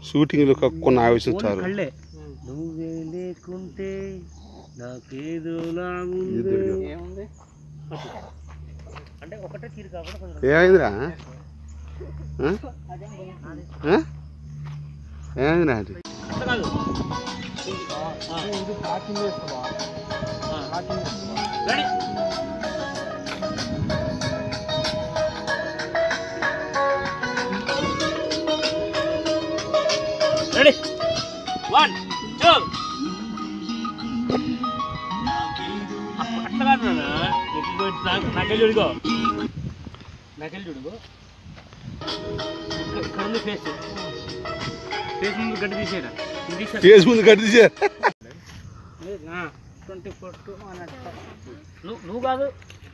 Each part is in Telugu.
షూటింగ్లో కొన్ని ఆవేశం చాలు కళ్ళే నువ్వే లేకుంటే నాకేదో ఏముంది? అంటే ఒకటే తీరు కాకుండా కొంచెం ఏమైందిరా ఆ? ఆ? ఏమైందిరా అది అట్లా కాదు రెడీ రెడీ వన్ టూ అట్లా కాదు నాన్న ఎటు పోయి నాకు నాకెళ్ళి చూడుకో నాకెళ్ళి చూడుకో ఇక్కడ- ఇక్కడ ఉంది ఫేస్ ఫేస్ ముందు గడ్డి తీసేయరా ఇది తీసేయరా? ఫేస్ ముందు కట్టించే ట్వంటీ ఫోర్ టూ నువ్వు నువ్వు కాదు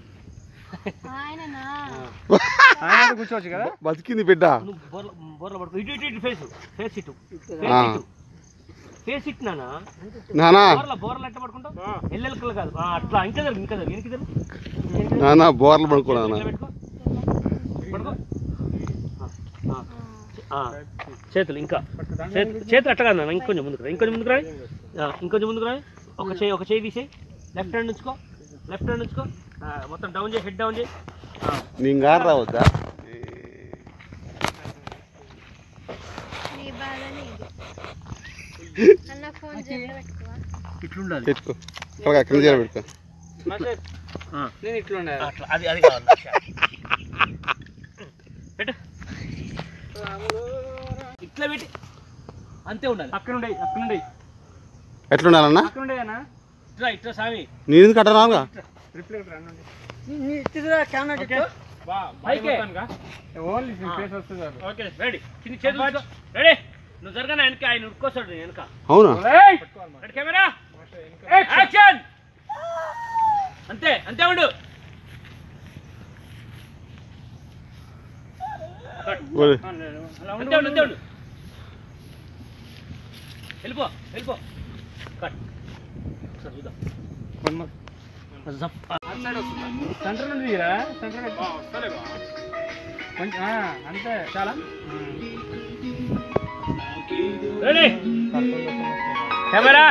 ఆయననా కూర్చోవచ్చు కదా బతికింది బిడ్డ నువ్వు బోర్ల బోర్ల పడుకో ఇటు ఇటు ఇటు ఫేస్ ఫేస్ ఇటు ఆ. ఫేస్ ఇటు ఫేస్ ఇటు నానా నానా బోర్ల బోర్ల ఎట్ట పడుకుంటావు ఎల్లెలకలు కాదు ఆ, అట్లా ఇంకా జరుగు ఇంకా జరుగు వెనక్కి జరుగు నానా బోర్లు పడుకున్నా ఇట్లా పెట్టుకో పడుకో ఆ, ఆ. ఆ. చేతులు ఇంకా చేతులు చేతులు అట్ట కాదు నాన్న ఇంకొంచెం ముందుకు రా ఇంకొంచెం ముందుకు రాయి ఆ, ఇంకొంచెం ముందుకు రాయి ఒక చేయి ఒక చేయి తీసేయి లెఫ్ట్ హ్యాండ్ ఉంచుకో లెఫ్ట్ హ్యాండ్ ఉంచుకో ఆ, మొత్తం డౌన్ చేయి హెడ్ డౌన్ చేయి ఆ. నేను గారు రావద్దా నీ బాధని అన్న ఫోన్ చేపెట్టుకో ఇట్లుండాలి పెట్టుకో ఇక్కడ అక్కడ చేయాలి పెట్టుకో నేను ఇట్లా అట్లా అది అది కావాలి పెట్టు ఇట్లా పెట్టి అంతే ఉండాలి అక్కడ ఉండే అక్కడ ఉండే ఎట్లుండాలన్నా అక్కడ ఉండే అన్న ఇట్లా ఇట్లా సామి నేను ఎందుకు కట్టరానుగా ఓకే రెడీ చిన్న చేతులు రెడీ నువ్వు జరగనా వెనక ఆయన ఉడుకోసాడు వెనక అవునా రెడీ కెమెరా యాక్షన్ అంతే అంతే ఉండు ఒరే, అంతే ఉండు అంతే ఉండు వెళ్ళిపో వెళ్ళిపో కట్ ఒకసారి చూద్దాం సెంటర్ నుండి తీరా సెంటర్ కొంచెం అంతే చాలా రెడీ కెమెరా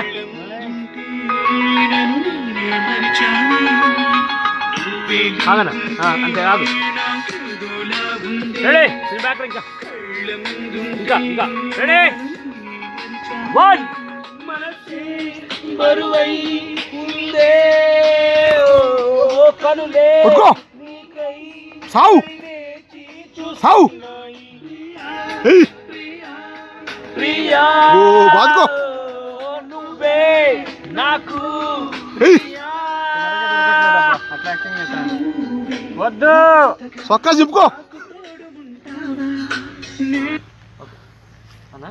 ఆగనా అంతే ఆగు రెడీ బ్యాక్ ఇంకా ఇంకా ఇంకా రెడీ వన్ బరువై ఉందే ఓ కనులే పట్టుకో సావు సావు ఏయ్, ప్రియా ఓ, బాదుకో. నువ్వే నాకు ఏయ్, వద్దు సొక్కా చెప్పుకో అన్నా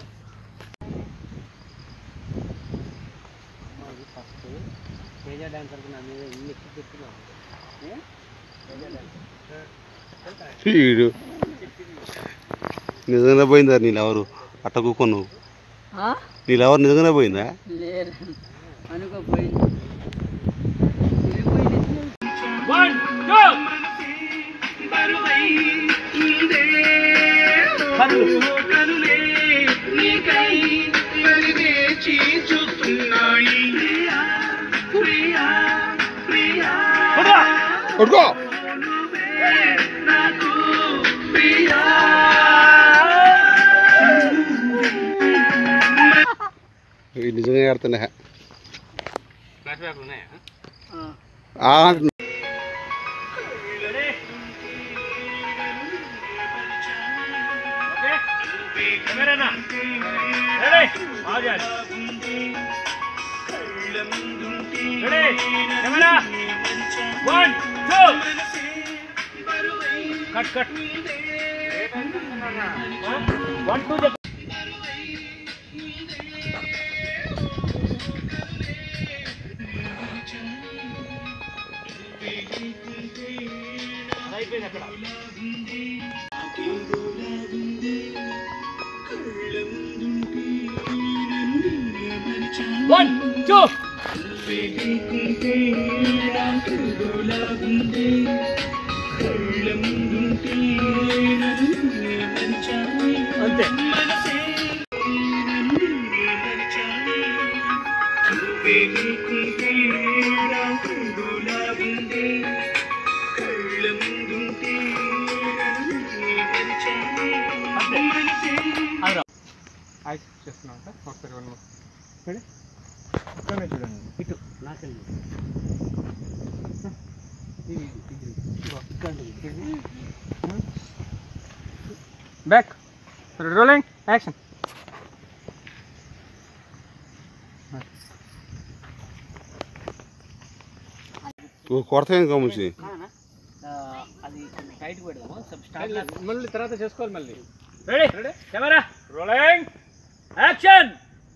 తేజ డాన్సర్ నా మీద ఇన్ని ఎక్కువ చెప్తున్నావు వీడు నిజంగానే పోయిందా నీళ్ళెవరు అట్ట కూకున్నావు నీళ్ళెవరు నిజంగానే పోయిందా వన్ టూ పట్టుకో వీడు నిజంగా ఆడుతున్నా ఫ్లాష్ బ్యాక్ ఉన్నాయా ఆ, ఓకే కెమెరానా ready Azad ready camera one two cut cut one two చెప్పు అయిపోయింది అక్కడ వన్ టూ అంతే ఒకసారి వన్ చూడండి ఇక్కడనే చూడండి ఇటు నాకెళ్ళి బ్యాక్ రోలింగ్ యాక్షన్ కొడతా కమ్ముసి అది టైట్ పెడదాము స్టార్ట్ మళ్ళీ తర్వాత చేసుకోవాలి మళ్ళీ ready ready camera rolling action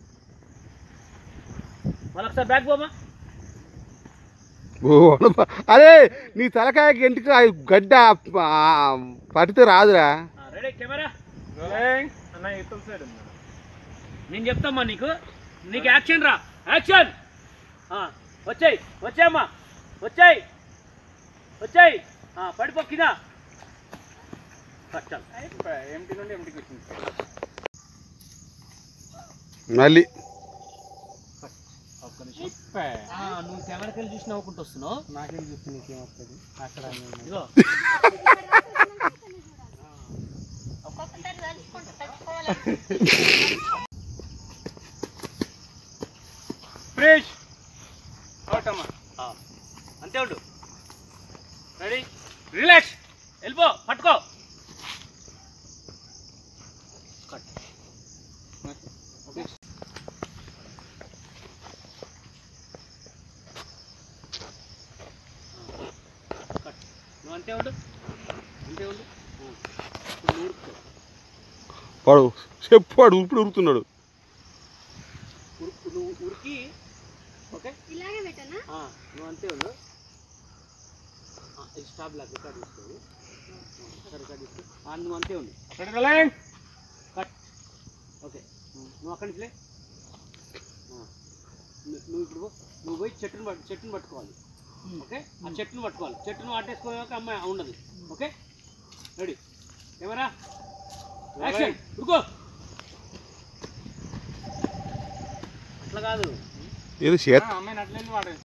మరొకసారి బ్యాక్ పోమా ఓ అమ్మా. అరే నీ తలకాయ గంటికి ఆ గడ్డ ఆ, పడితే రాదురా రెడీ కెమెరా రోలింగ్ అన్న ఇతల సైడ్ ఉంది నేను చెప్తామ్మా నీకు నీకు యాక్షన్ రా యాక్షన్ వచ్చాయి వచ్చాయమ్మా వచ్చాయి వచ్చాయి పడిపో కింద చాలు ఎంటీ నుండి ఎంటీకి వచ్చింది మళ్ళీ ఒక్క నిమిషం నువ్వు కెమెరాకి వెళ్ళి చూసి నవ్వుకుంటూ వస్తున్నావు నాకేం చూస్తే నీకేం వస్తుంది అక్కడ ఇదిగో ఒక్కొక్కసారి తలుచుకుంటూ తట్టుకోవాలి ఫ్రెష్ అవుట్ అమ్మా ఆ, అంతే ఉండు రెడీ రిలాక్స్ వెళ్ళిపో పట్టుకో కట్ కట్ నువ్వు అంతే ఉండు అంతే ఉండు ఆ. ఇప్పుడు నువ్వు ఉరుక్కో. వాడు చెప్పాడు ఇప్పుడు ఉరుకుతున్నాడు ఉరుకు నువ్వు ఉరికి ఓకే ఇలాగే పెట్టనా ఆ, నువ్వు అంతే ఉండు ఆ, ఇది స్టాప్ లాగా రికార్డ్ తీసుకోవు సరే రికార్డ్ తీసుకో ఆ, నువ్వు అంతే ఉండు రెడీ రోలింగ్ కట్ ఓకే నువ్వు అక్కడి నుంచి లే ఆ. ను- నువ్వు ఇప్పుడు పో. నువ్వు పోయి చెట్టును పట్టు చెట్టును పట్టుకోవాలి ఓకే ఆ చెట్టును పట్టుకోవాలి చెట్టును పట్టేసుకోక అమ్మాయి ఉండదు ఓకే రెడీ కెమెరా యాక్షన్ ఉరుకో అట్లా కాదు ఏదో చేత అమ్మాయిని అట్లే వాడు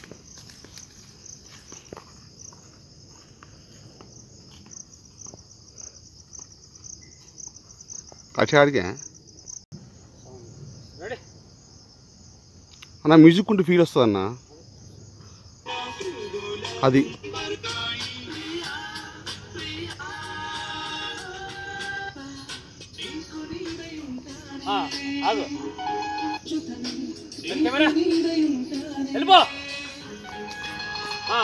కచ్చాడికే రెడీ అన్న మ్యూజిక్ ఉంటే ఫీల్ వస్తుంది అన్న అది ఆ, ఆగు కెమెరా వెళ్ళిపో ఆ.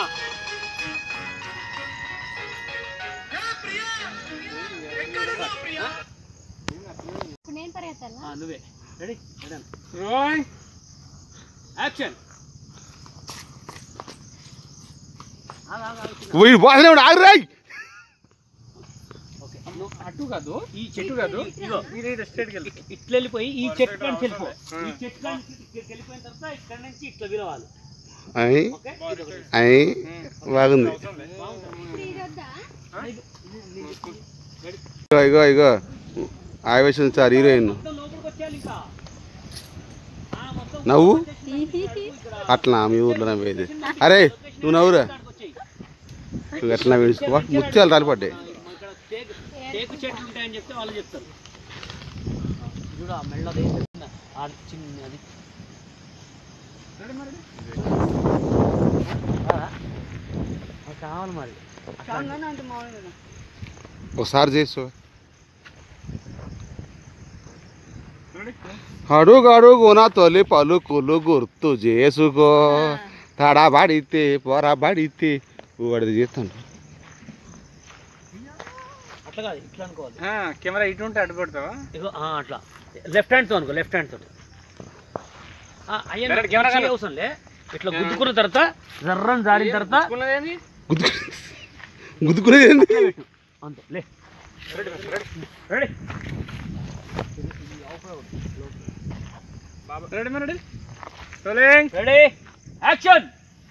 ఇప్పుడు నేను పరిగెత్తాలా ఆ, నువ్వే రెడీ రెడీ రోలింగ్ యాక్షన్ వీడు బాగానే ఉన్నాడు ఆగురాయ్ ఓకే నువ్వు అటు కాదు ఈ ఇటు చెట్టు కాదు ఇగో మీరు స్ట్రైట్కి వెళ్తారు ఇట్- ఇట్లా వెళ్ళిపోయి ఈ చెట్టు కాడికి వెళ్ళిపో ఈ చెట్టు కాడికి ఇక్కడికి వెళ్ళిపోయిన తర్వాత ఇక్కడ నుంచి ఇట్లా విరవాలి అయ్ ఓకే ఇది ఒకటి. అయ్ బాగుంది ఇప్పుడు ఇది వద్దా ఇగో ఇగో ఇగో ఆవేశం సార్ హీరోయిన్ మొత్తం లోపలికి వచ్చేయాలి ఇంకా ఆ, మొత్తం నవ్వు ఇక్కడ అట్లా మీ ఊర్లో నవ్వేది అరే నువ్వు నవ్వురా కాడికి వచ్చేయి. నువ్వు ఎట్లా నవ్వేసుకో ముత్యాలు రాలిపడ్డాయి ఇక్కడ టేకు టేకు చెట్లు ఉంటాయని చెప్తే వాళ్ళు చెప్తారు చూడు ఆ మెళ్ళది ఆ చిన్నది ఆ? అది కావాలి మరి ఒకసారి చేసుకో అడుగు అడుగున తొలి పలుకులు గుర్తు చేసుకో తడబడితే పొరబడితే వాడిది చేస్తాను అట్లా కాదు ఇట్లా అనుకోవాలి కెమెరా ఇటు ఉంటే అడ్డు పడతావా ఇగో ఆ, అట్లా లెఫ్ట్ హ్యాండ్తో అనుకో లెఫ్ట్ హ్యాండ్తో అయ్యా Direct camera కాదు. అవసరం లే ఇట్లా గుద్దుకున్న తర్వాత జర్రని జారిన తర్వాత తీసుకున్నదేంది గుద్దు గుద్దుకునేది ఏంది ఇట్లా పెట్టు అంతే లే ready ready ready rolling ready action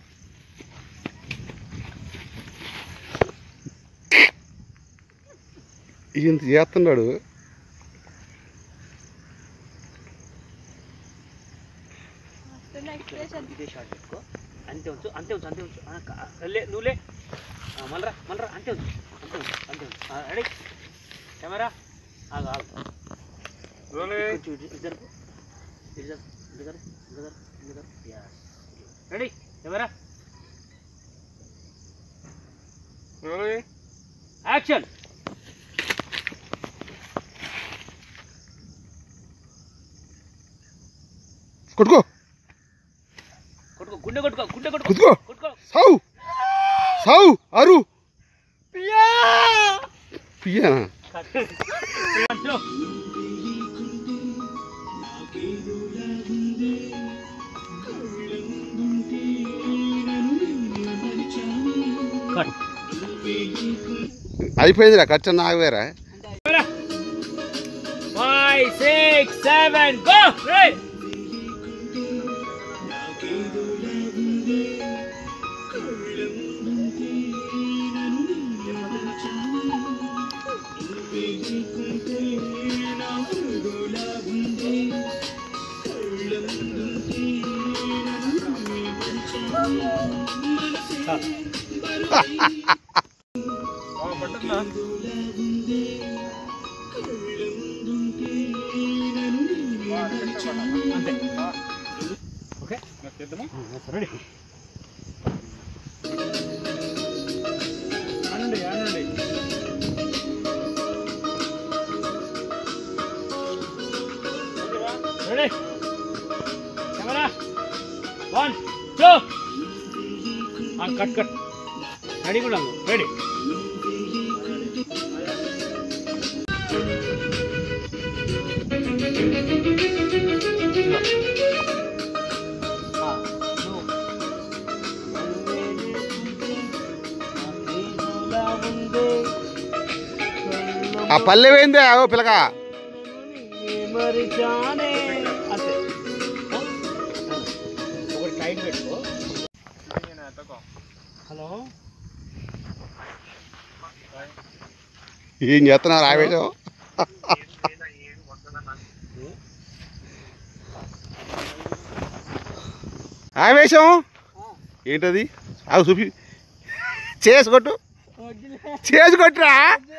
ఇంత చేస్తున్నాడు ఇదే షాట్ పెట్టుకో అంతే ఉంచు అంతే ఉంచు అంతే ఉంచు ఆ, క- లే నువ్వు లే ఆ, మళ్ళరా మళ్ళరా అంతే ఉంచు అంతే ఉంచు అంతే ఉంచు ఆ, రెడీ కెమెరా ఆగు ఆగు రోలింగ్ కొంచెం ఇటు- ఇటు జరుపు రెడీ ఎవరా యాక్షన్ కొట్టుకో కొట్టుకో గుండె కొట్టుకో గుండె కొట్టుకో కుదుకో కొట్టుకో సౌ సౌ అరు పియ్యనా కట్ అయిపోయిందిరా ఖర్చు నాకు వేరా five six seven go right అంతే ఓకే రెడీ అనండి అనండి ready camera one two cut cut ready కూడా రెడీ ఆ పల్లె పోయిందే ఓ పిల్లగా మరి జానే అంతే ఒకటి టైట్ పెట్టుకో హలో ఏం చేస్తున్నారు ఆవేశం ఆవేశం ఏంటది అవి చూపి చేసి కొట్టు చేసి కొట్టురా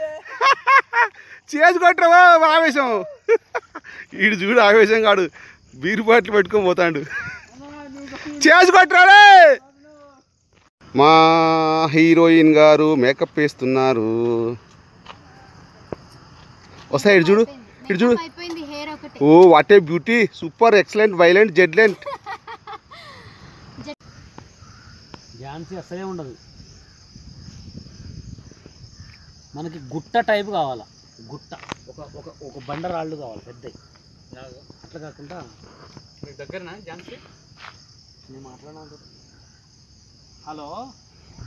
చేసి కొట్టురా ఓ ఆవేశం ఈడు చూడు ఆవేశం కాడు బీరు బాటిల్ పెట్టుకొని పోతాడు చేసి కొట్టురా రే మా హీరోయిన్ గారు మేకప్ వేస్తున్నారు వస్తాయి ఇటు చూడు ఇటు చూడు అయిపోయింది హెయిర్ ఒకటి oh what a beauty super excellent violent జెడ్లెంట్ ఝాన్సీ అసలే ఉండదు మనకి గుట్ట టైప్ కావాలా గుట్ట ఒక ఒక ఒక బండరాళ్ళు కావాలి పెద్దవి అట్లా కాకుండా దగ్గరనా ఝాన్సీ నేను మాట్లాడినా हेलो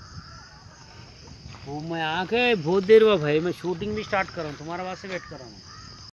वो मैं आके बहुत देर हुआ भाई मैं शूटिंग भी स्टार्ट कर रहा हूँ तुम्हारा वहाँ से वेट कर रहा हूँ